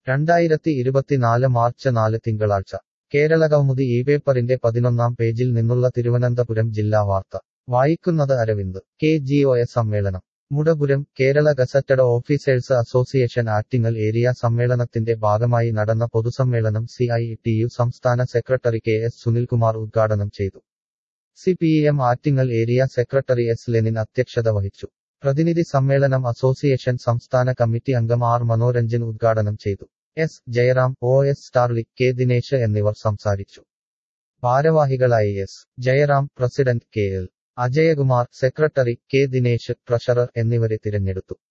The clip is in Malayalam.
രണ്ടായിരത്തി ഇരുപത്തിനാല് മാർച്ച് നാല് തിങ്കളാഴ്ച കേരളകൗമുദി ഈ പേപ്പറിന്റെ പതിനൊന്നാം പേജിൽ നിന്നുള്ള തിരുവനന്തപുരം ജില്ലാ വാർത്ത വായിക്കുന്നത് Aravind K G O S സമ്മേളനം Mudapuram Kerala gazetted officers association Attingal area സമ്മേളനത്തിന്റെ ഭാഗമായി നടന്ന പൊതുസമ്മേളനം സി ഐ ടി യു സംസ്ഥാന സെക്രട്ടറി കെ എസ് സുനിൽകുമാർ ഉദ്ഘാടനം ചെയ്തു C P M Attingal area secretary S Lenin അധ്യക്ഷത വഹിച്ചു പ്രതിനിധി സമ്മേളനം അസോസിയേഷൻ സംസ്ഥാന കമ്മിറ്റി അംഗം ആർ മനോരഞ്ജൻ ഉദ്ഘാടനം ചെയ്തു S Jayaram O S Starley K Dinesh എന്നിവർ സംസാരിച്ചു ഭാരവാഹികളായി S Jayaram president K L Ajayakumar secretary K Dinesh treasurer എന്നിവരെ തിരഞ്ഞെടുത്തു